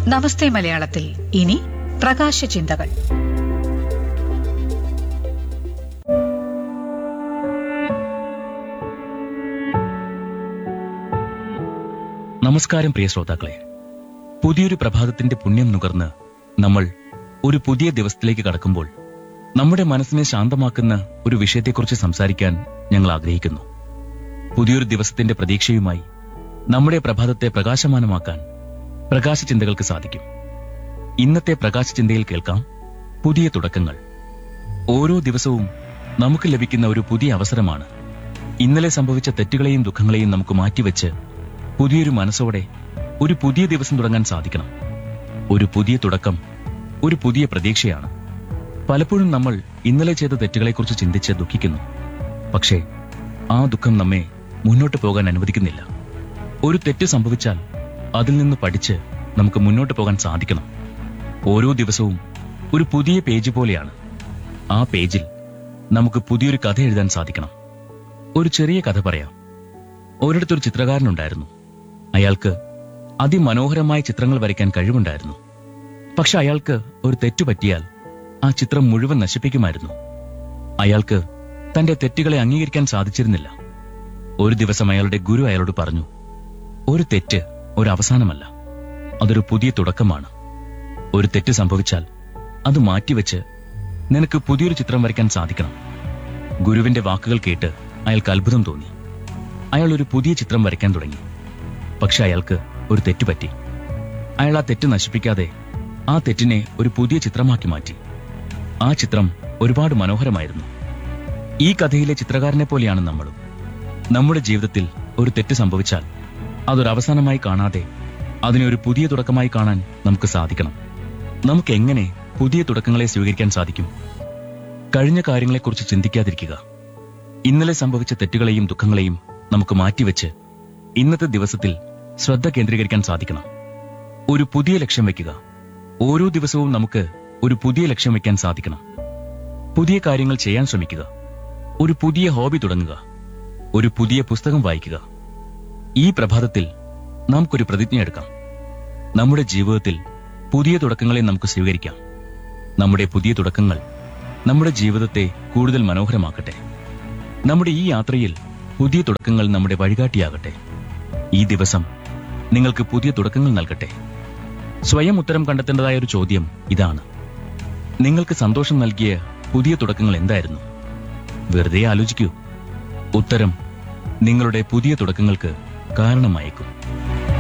നമസ്തേ മലയാളത്തിൽ ഇനി പ്രകാശ ചിന്തകൾ നമസ്കാരം പ്രിയ ശ്രോതാക്കളെ പുതിയൊരു പ്രഭാതത്തിന്റെ പുണ്യം നുകർന്ന് നമ്മൾ ഒരു പുതിയ ദിവസത്തിലേക്ക് കടക്കുമ്പോൾ നമ്മുടെ മനസ്സിനെ ശാന്തമാക്കുന്ന ഒരു വിഷയത്തെക്കുറിച്ച് സംസാരിക്കാൻ ഞങ്ങൾ ആഗ്രഹിക്കുന്നു പുതിയൊരു ദിവസത്തിന്റെ പ്രതീക്ഷയുമായി നമ്മുടെ പ്രഭാതത്തെ പ്രകാശമാനമാക്കാൻ പ്രകാശ ചിന്തകൾക്ക് സാധിക്കും ഇന്നത്തെ പ്രകാശ ചിന്തയിൽ കേൾക്കാം പുതിയ തുടക്കങ്ങൾ ഓരോ ദിവസവും നമുക്ക് ലഭിക്കുന്ന ഒരു പുതിയ അവസരമാണ് ഇന്നലെ സംഭവിച്ച തെറ്റുകളെയും ദുഃഖങ്ങളെയും നമുക്ക് മാറ്റിവെച്ച് പുതിയൊരു മനസ്സോടെ ഒരു പുതിയ ദിവസം തുടങ്ങാൻ സാധിക്കണം ഒരു പുതിയ തുടക്കം ഒരു പുതിയ പ്രതീക്ഷയാണ് പലപ്പോഴും നമ്മൾ ഇന്നലെ ചെയ്ത തെറ്റുകളെക്കുറിച്ച് ചിന്തിച്ച് ദുഃഖിക്കുന്നു പക്ഷേ ആ ദുഃഖം നമ്മെ മുന്നോട്ട് പോകാൻ അനുവദിക്കുന്നില്ല ഒരു തെറ്റ് സംഭവിച്ചാൽ അതിൽ നിന്ന് പഠിച്ച് നമുക്ക് മുന്നോട്ട് പോകാൻ സാധിക്കണം ഓരോ ദിവസവും ഒരു പുതിയ പേജ് പോലെയാണ് ആ പേജിൽ നമുക്ക് പുതിയൊരു കഥ എഴുതാൻ സാധിക്കണം ഒരു ചെറിയ കഥ പറയാം ഒരിടത്തൊരു ചിത്രകാരനുണ്ടായിരുന്നു അയാൾക്ക് അതിമനോഹരമായ ചിത്രങ്ങൾ വരയ്ക്കാൻ കഴിവുണ്ടായിരുന്നു പക്ഷെ അയാൾക്ക് ഒരു തെറ്റു പറ്റിയാൽ ആ ചിത്രം മുഴുവൻ നശിപ്പിക്കുമായിരുന്നു അയാൾക്ക് തന്റെ തെറ്റുകളെ അംഗീകരിക്കാൻ സാധിച്ചിരുന്നില്ല ഒരു ദിവസം അയാളുടെ ഗുരു അയാളോട് പറഞ്ഞു ഒരു തെറ്റ് ഒരു അവസാനമല്ല അതൊരു പുതിയ തുടക്കമാണ് ഒരു തെറ്റ് സംഭവിച്ചാൽ അത് മാറ്റിവെച്ച് നിനക്ക് പുതിയൊരു ചിത്രം വരയ്ക്കാൻ സാധിക്കണം ഗുരുവിന്റെ വാക്കുകൾ കേട്ട് അയാൾക്ക് അത്ഭുതം തോന്നി അയാൾ ഒരു പുതിയ ചിത്രം വരയ്ക്കാൻ തുടങ്ങി പക്ഷെ അയാൾക്ക് ഒരു തെറ്റുപറ്റി അയാൾ ആ തെറ്റ് നശിപ്പിക്കാതെ ആ തെറ്റിനെ ഒരു പുതിയ ചിത്രമാക്കി മാറ്റി ആ ചിത്രം ഒരുപാട് മനോഹരമായിരുന്നു ഈ കഥയിലെ ചിത്രകാരനെ പോലെയാണ് നമ്മളും നമ്മുടെ ജീവിതത്തിൽ ഒരു തെറ്റ് സംഭവിച്ചാൽ അതൊരു അവസാനമായി കാണാതെ അതിനെ ഒരു പുതിയ തുടക്കമായി കാണാൻ നമുക്ക് സാധിക്കണം നമുക്ക് എങ്ങനെ പുതിയ തുടക്കങ്ങളെ സ്വീകരിക്കാൻ സാധിക്കും കഴിഞ്ഞ കാര്യങ്ങളെക്കുറിച്ച് ചിന്തിക്കാതിരിക്കുക ഇന്നലെ സംഭവിച്ച തെറ്റുകളെയും ദുഃഖങ്ങളെയും നമുക്ക് മാറ്റിവെച്ച് ഇന്നത്തെ ദിവസത്തിൽ ശ്രദ്ധ കേന്ദ്രീകരിക്കാൻ സാധിക്കണം ഒരു പുതിയ ലക്ഷ്യം വയ്ക്കുക ഓരോ ദിവസവും നമുക്ക് ഒരു പുതിയ ലക്ഷ്യം വയ്ക്കാൻ സാധിക്കണം പുതിയ കാര്യങ്ങൾ ചെയ്യാൻ ശ്രമിക്കുക ഒരു പുതിയ ഹോബി തുടങ്ങുക ഒരു പുതിയ പുസ്തകം വായിക്കുക ഈ പ്രഭാതത്തിൽ നമുക്കൊരു പ്രതിജ്ഞ എടുക്കാം നമ്മുടെ ജീവിതത്തിൽ പുതിയ തുടക്കങ്ങളെ നമുക്ക് സ്വീകരിക്കാം നമ്മുടെ പുതിയ തുടക്കങ്ങൾ നമ്മുടെ ജീവിതത്തെ കൂടുതൽ മനോഹരമാക്കട്ടെ നമ്മുടെ ഈ യാത്രയിൽ പുതിയ തുടക്കങ്ങൾ നമ്മുടെ വഴികാട്ടിയാകട്ടെ ഈ ദിവസം നിങ്ങൾക്ക് പുതിയ തുടക്കങ്ങൾ നൽകട്ടെ സ്വയം ഉത്തരം കണ്ടെത്തേണ്ടതായ ഒരു ചോദ്യം ഇതാണ് നിങ്ങൾക്ക് സന്തോഷം നൽകിയ പുതിയ തുടക്കങ്ങൾ എന്തായിരുന്നു വെറുതെ ആലോചിക്കൂ ഉത്തരം നിങ്ങളുടെ പുതിയ തുടക്കങ്ങൾക്ക് കാരണമായേക്കും